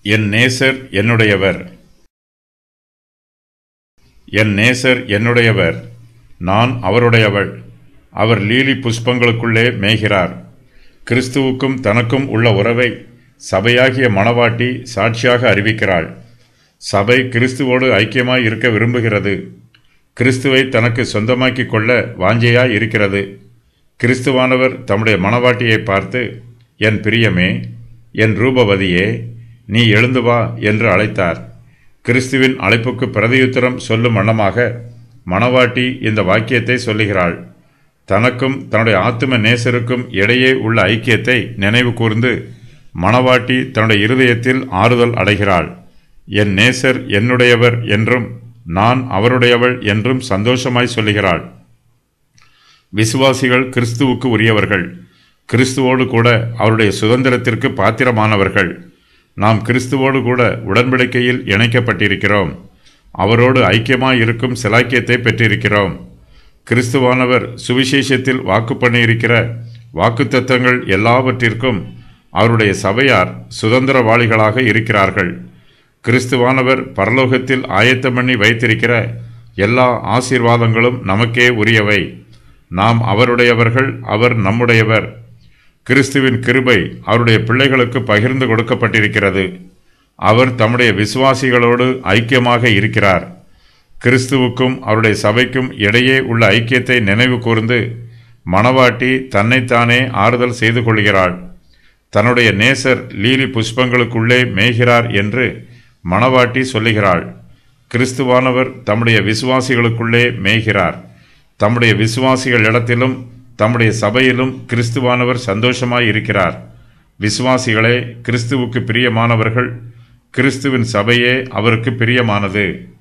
என் நேசர் என்னுடையவர் என் நேசர் என்னுடையவர் நான் அவருடையவள் அவர் லீலி புஷ்பங்களுக்குள்ளே மேய்கிறார் கிறிஸ்துவுக்கும் தனக்கும் உள்ள உறவை சபையாகிய மணவாட்டி சாட்சியாக அறிவிக்கிறாள் சபை கிறிஸ்துவோடு ஐக்கியமாய் இருக்க விரும்புகிறது கிறிஸ்துவை தனக்கு சொந்தமாக்கிக் கொள்ள வாஞ்சையாய் இருக்கிறது கிறிஸ்துவானவர் தம்முடைய மணவாட்டியை பார்த்து என் பிரியமே என் ரூபவதியே நீ எழுந்து வா என்று அழைத்தார் கிறிஸ்துவின் அழைப்புக்கு பிரதியுத்தரம் சொல்லும் வண்ணமாக மணவாட்டி இந்த வாக்கியத்தை சொல்லுகிறாள் தனக்கும் தன்னுடைய ஆத்தும நேசருக்கும் இடையே உள்ள ஐக்கியத்தை நினைவு கூர்ந்து மணவாட்டி தன்னுடைய இருதயத்தில் ஆறுதல் அடைகிறாள் என் நேசர் என்னுடையவர் என்றும் நான் அவருடையவள் என்றும் சந்தோஷமாய் சொல்லுகிறாள் விசுவாசிகள் கிறிஸ்துவுக்கு உரியவர்கள் கிறிஸ்துவோடு கூட அவருடைய சுதந்திரத்திற்கு பாத்திரமானவர்கள் நாம் கிறிஸ்துவோடு கூட உடன்படிக்கையில் இணைக்கப்பட்டிருக்கிறோம் அவரோடு ஐக்கியமாய் இருக்கும் சிலாக்கியத்தை பெற்றிருக்கிறோம் கிறிஸ்துவானவர் சுவிசேஷத்தில் வாக்கு பண்ணியிருக்கிற வாக்குத்தத்தங்கள் எல்லாவற்றிற்கும் அவருடைய சபையார் சுதந்திரவாளிகளாக இருக்கிறார்கள் கிறிஸ்துவானவர் பரலோகத்தில் ஆயத்தம் பண்ணி வைத்திருக்கிற எல்லா ஆசீர்வாதங்களும் நமக்கே உரியவை நாம் அவருடையவர்கள் அவர் நம்முடையவர் கிறிஸ்துவின் கிருபை அவருடைய பிள்ளைகளுக்கு பகிர்ந்து கொடுக்கப்பட்டிருக்கிறது அவர் தம்முடைய விசுவாசிகளோடு ஐக்கியமாக இருக்கிறார் கிறிஸ்துவுக்கும் அவருடைய சபைக்கும் இடையே உள்ள ஐக்கியத்தை நினைவு கூர்ந்து மணவாட்டி தன்னைத்தானே ஆறுதல் செய்து கொள்கிறாள் தன்னுடைய நேசர் லீலி புஷ்பங்களுக்குள்ளே மேய்கிறார் என்று மணவாட்டி சொல்லுகிறாள் கிறிஸ்துவானவர் தம்முடைய விசுவாசிகளுக்குள்ளே மேய்கிறார் தம்முடைய விசுவாசிகள் இடத்திலும் தம்முடைய சபையிலும் கிறிஸ்துவானவர் சந்தோஷமாய் இருக்கிறார் விசுவாசிகளே கிறிஸ்துவுக்கு பிரியமானவர்கள் கிறிஸ்துவின் சபையே அவருக்கு பிரியமானது